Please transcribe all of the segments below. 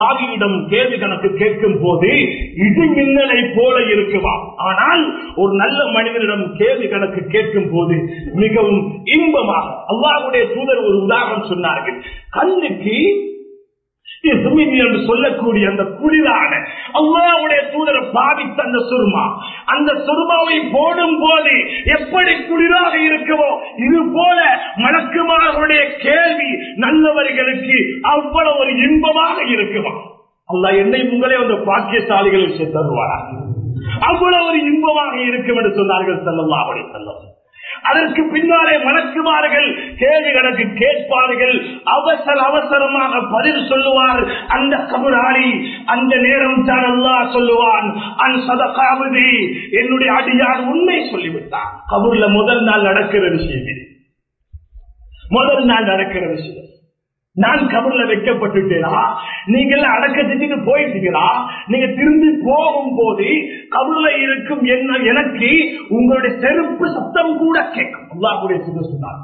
ஆவியிடம் கேள்வி கணக்கு கேட்கும் போது இடி மின்னலை போல இருக்குமா ஆனால் ஒரு நல்ல மனிதனிடம் கேள்வி கணக்கு கேட்கும் போது மிகவும் இன்பமாக அல்லாஹ்வுடைய தூதர் ஒரு உதாரணம் சொன்னார்கள் கண்ணுக்கு சுமிதி என்று சொல்லக்கூடிய அந்த குளிரான அல்லாவுடைய தூதரை பாதித்த அந்த சுருமா அந்த சுருமாவை போடும் போது எப்படி குளிராக இருக்குமோ இது போல மலக்குமார்களுடைய கேள்வி நல்லவர்களுக்கு அவ்வளவு ஒரு இன்பமாக இருக்குமா அல்லாஹ் என்னை உங்களே அந்த பாக்கியசாலிகளுக்கு தருவாரா அவ்வளவு ஒரு இன்பமாக இருக்கும் என்று சொன்னார்கள் செல்லல்லா அப்படி செல்லும் அதற்கு பின்னாலே மலக்குமார்கள் கேள்வி கணக்கு கேட்பார்கள் அவசர அவசரமாக பதில் சொல்லுவார் அந்த கபுராளி அந்த நேரம் தான் அல்லாஹ் சொல்லுவான் அன் சதகாவதி என்னுடைய அடியார் உண்மை சொல்லிவிட்டான் கபூர்ல முதல் நாள் நடக்கிற விஷயம் இது முதல் நாள் நடக்கிற விஷயம் நான் கபர்ல வைக்கப்பட்டுட்டேனா நீங்க எல்லாம் அடக்க செஞ்சுட்டு போயிட்டீங்களா நீங்க திரும்பி போகும் போது கபர்ல இருக்கும் என்ன எனக்கு உங்களுடைய செருப்பு சத்தம் கூட கேட்கும் அல்லாஹ்வுடைய சுக சொன்னார்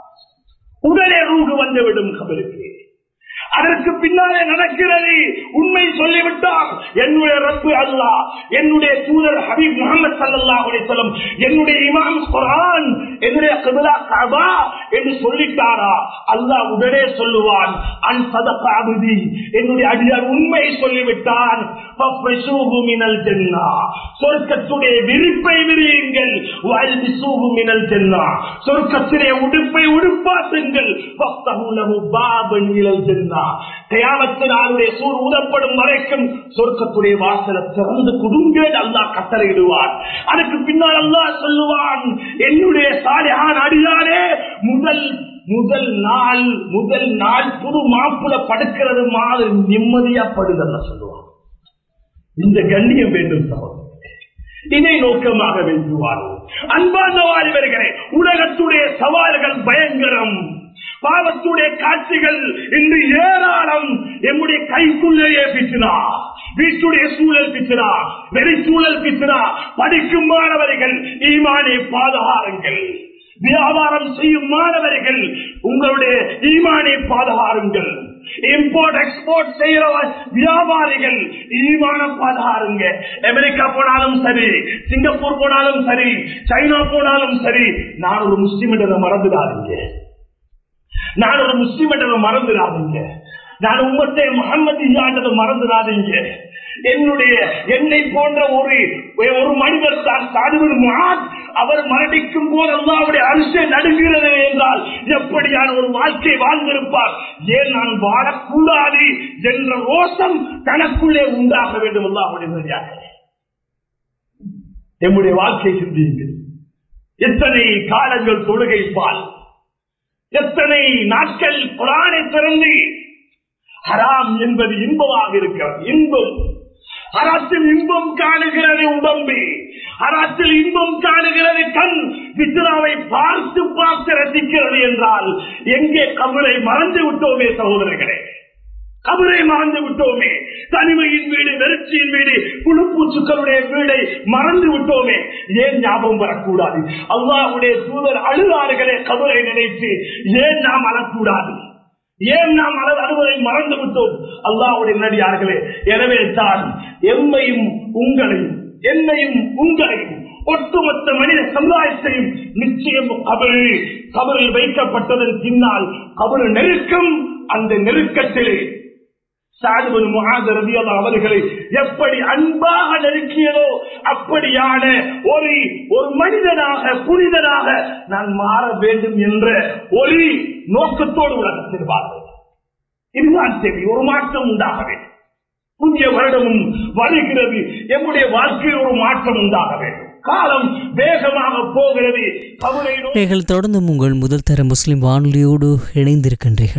உடனே ரூகு வந்துவிடும் கபருக்கு அதற்கு பின்னாலே நடக்கிறது உண்மை சொல்லிவிட்டால் என்னுடைய ரப்பு அல்லாஹ் என்னுடைய தூதர் ஹபீப் முகமது சல்லல்லாஹு அலைஹி வஸல்லம் என்னுடைய இமாம் குர்ஆன் என்னுடைய கிபிலா கஅபா என்று சொல்லிட்டாரா அல்லாஹ் உடனே சொல்லுவான் அன் சதக அபதி என்னுடைய அடியார் உண்மை சொல்லிவிட்டான் ஃபஃபஷூஹு மினல் ஜன்னா சொர்க்கத்துடைய விரிப்பை விரியுங்கள் வல்பிசூஹு மினல் ஜன்னா சொர்க்கத்திலே உடுப்பை உடுப்பாட்டுங்கள் ஃபஃப்தஹு லஹு பாபன் இலல் ஜன்னா தயாமத்தினாருடைய சூர் ஊதப்படும் வரைக்கும் சொர்க்கத்துடைய வாசலை திறந்து குடுங்கள் அல்லாஹ் கட்டளையிடுவான் அதுக்கு பின்னால் அல்லாஹ் சொல்லுவான் என்னுடைய சாலிஹான் அடியாரே முதல் முதல் நாள் முதல் நாள் புது மாப்புல படுக்கிறது மாதிரி நிம்மதியா படுதல்ல சொல்லுவான் இந்த கண்ணியம் வேண்டும் சகோதரர்களே இதை நோக்கமாக வைத்துவார்கள் அன்பான வாலிபர்களே உலகத்துடைய சவால்கள் பயங்கரம் பாவத்துடைய காட்சிகள் இன்று ஏராளம் எம்முடைய கைக்குள்ளேயே பிச்சினா வீட்டுடைய சூழல் பிச்சினா வெறி சூழல் பிச்சினா படிக்கும் மாணவர்கள் ஈமானை பாதுகாருங்கள் வியாபாரம் செய்யும் மாணவர்கள் உங்களுடைய ஈமானை பாதுகாருங்கள் இம்போர்ட் எக்ஸ்போர்ட் செய்யற வியாபாரிகள் ஈமான பாதுகாருங்க அமெரிக்கா போனாலும் சரி சிங்கப்பூர் போனாலும் சரி சைனா போனாலும் சரி நான் ஒரு முஸ்லிம் என்றதை மறந்துடாதீங்க நான் ஒரு முஸ்லிம் என்றதை மறந்துடாதீங்க நான் உம்மத்தை முகமது என்றதை மறந்துடாதீங்க என்னுடைய என்னை போன்ற ஒரு ஒரு மனிதர் தான் சாதுவில் முகாத் அவர் மரணிக்கும் போது அல்லாவுடைய அரிசை நடுங்கிறது என்றால் எப்படியான ஒரு வாழ்க்கை வாழ்ந்திருப்பார் ஏன் நான் வாழக்கூடாது என்ற ரோஷம் தனக்குள்ளே உண்டாக வேண்டும் அல்லாவுடைய எம்முடைய வாழ்க்கை சிந்தியுங்கள் எத்தனை காலங்கள் தொழுகை பால் எத்தனை நாட்கள் குரானை திறந்து ஹராம் என்பது இன்பமாக இருக்கிறது இன்பம் அராத்தில் இன்பம் காணுகிறது உடம்பு அராத்தில் இன்பம் காணுகிறது கண் வித்ராவை பார்த்து பார்த்து ரசிக்கிறது என்றால் எங்கே கபரை மறந்து விட்டோமே சகோதரர்களே கபரை மறந்து விட்டோமே தனிமையின் வீடு வெறுச்சியின் வீடு புழுப்பூச்சுக்களுடைய வீடை மறந்து விட்டோமே ஏன் ஞாபகம் வரக்கூடாது அல்லாவுடைய தூதர் அழுதார்களே கபரை நினைத்து ஏன் நாம் அழக்கூடாது ஏன் நாம் அளவு அழுவதை மறந்து விட்டோம் அல்லாவுடைய நடிகார்களே எனவே தான் எம்மையும் உங்களையும் என்னையும் உங்களையும் ஒட்டுமொத்த மனித சமுதாயத்தையும் நிச்சயம் கபரு கபரில் வைக்கப்பட்டதன் பின்னால் கபரு நெருக்கம் அந்த நெருக்கத்திலே சாதுவன் முகாத ரவியல்லா அவர்களை எப்படி அன்பாக நெருக்கியதோ அப்படியான ஒரு ஒரு மனிதனாக புனிதனாக நான் மாற வேண்டும் என்ற ஒரு நோக்கத்தோடு உலகத்தில் வாழ்வது இதுதான் சரி ஒரு மாற்றம் உண்டாக வேண்டும் புதிய வருடமும் வருகிறது எம்முடைய வாழ்க்கையில் ஒரு மாற்றம் உண்டாக வேண்டும் காலம் வேகமாக போகிறது கவலை நீங்கள் தொடர்ந்து உங்கள் முதல் தர முஸ்லிம் வானொலியோடு இணைந்திருக்கின்றீர்கள்